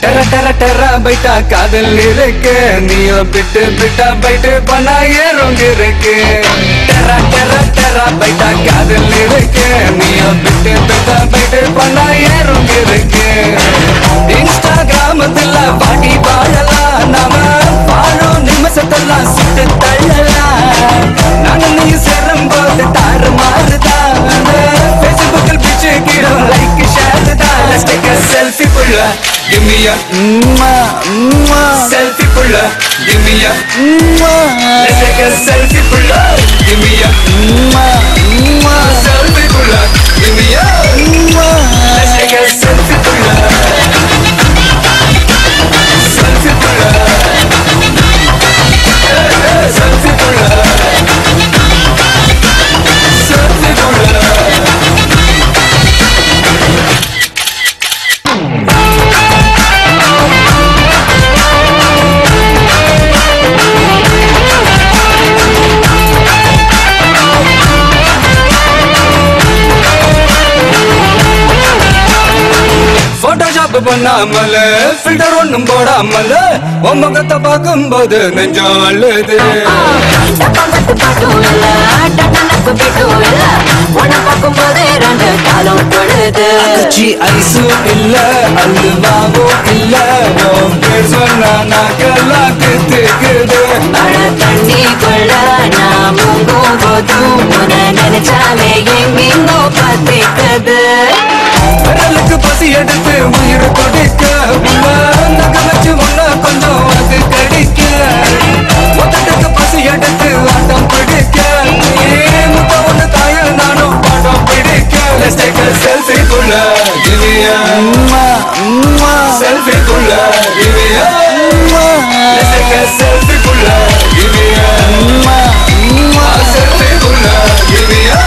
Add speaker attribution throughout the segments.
Speaker 1: டெர டெர டெர பைட்டா காதல் இருக்கு நீயும் பிட்டு பிட்டா பைட்டு பண்ணா ஏறும் இருக்கு டெர டெர டெர பைட்டா காதல் இருக்கு நீயும் பிட்டு பிட்டா பைட்டு பண்ணா ஏறும் இருக்கு இன்ஸ்டாகிராமத்துல பாட்டி வாழலாம் நாம வாழும் நிமிஷத்தெல்லாம் சுட்டு தள்ளலாம் நானும் நீ சேரும் போது தாறு மாறுதான் ஃபேஸ்புக்கில் பிச்சு கீழும் லைக் ஷேர் தான் லெட்ஸ் டேக் a selfie புள்ள give me a selfie புள்ள give me a let's take a selfie புள்ள give me a selfie புள்ள give me a let's take a selfie புள்ள selfie புள்ள selfie புள்ள selfie புள்ள Photoshop பண்ணாமல ஃபில்டர் ஒண்ணும் போடாமல உன் முகத்தை பார்க்கும்போது நெஞ்சம் அழுது
Speaker 2: டப்பாங்கத்து பாட்டும் இல்ல டட்டனக்கு பீட்டும் இல்ல உன்னை பார்க்கும்போதே ரெண்டு காலம் தொழுது
Speaker 1: சி ஐஸும் இல்ல அல்வாவும் இல்ல உன் பேர் சொன்னா நாக்கெல்லாம் கித்துக்குது
Speaker 2: மழை தண்ணிக்குள்ள நான் முங்கும் போதும் உன்னை நினைச்சாலே எங்கெங்கோ பத்திக்குது
Speaker 1: விரலுக்கு பசி எடுத்து உயிர் கொடுக்க உள்ள நகை வச்சு முன்ன கொஞ்சம் அது கடிக்க மொத்தத்துக்கு பசி எடுத்து ஆட்டம் பிடிக்க ஏ முத்த ஒண்ணு தாய நானும் பாடம் பிடிக்க Let's take a selfie புள்ள give me a selfie புள்ள give me a Let's take a selfie புள்ள give me a selfie புள்ள give me a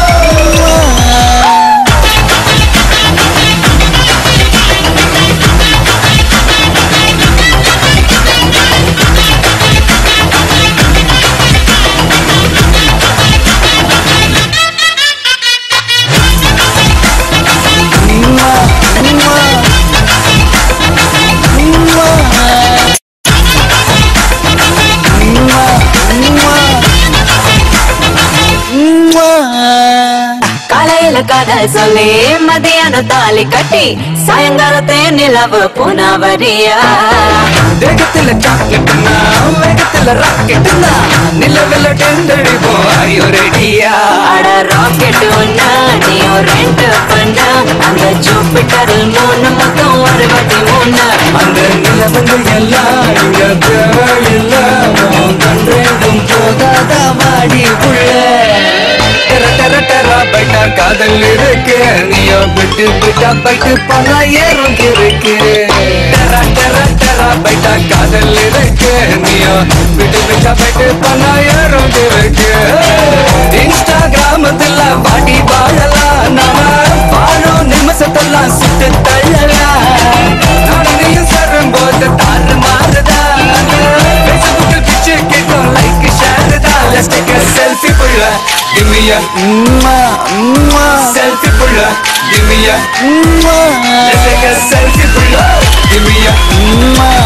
Speaker 2: காலையில காதல் சொல்லி மதியானம் தாலி கட்டி சாயங்காலத்தே நிலவு புனவரியா
Speaker 1: தேகத்துல சாக்லேட்னா வேகத்துல ராக்கெட்னா நிலவில் டெண்டடிப்போம் ஐயோ ரெடியா
Speaker 2: அட ராக்கெட் ஒண்ணா நீயும் ரெண்ட் பண்ண அந்த ஜூபிட்டரில் மூணு மொத்தம் அறுபத்தி மூணு
Speaker 1: அந்த நிலவங்க எல்லாம் இங்க தேவையில்ல உன் கண்டேண்டும் போதாத மாடி புள்ள டெர டெர டெர பைட்டா காதல் இருக்கு நீயோ விட்டு விட்டா பைட்டு பல ஏறும் இருக்கு டெர டெர டெர பைட்டா காதல் இருக்கு நீயோ விட்டு விட்டா பைட்டு பல ஏறும் இருக்கு இன்ஸ்டாகிராமத்துல பாடி வாழலாம் நாம வாழும் நிமிஷத்தெல்லாம் சுட்டு தள்ளலாம் நானும் நீயும் சேரும் போது தாறு மாறுதா ஃபேஸ்புக்கில் பிச்சு கேட்கும் லைக் ஷேர் தான் லெட்ஸ் டேக் a selfie புள்ள give me a selfie புள்ள give me a let's take a selfie புள்ள give me a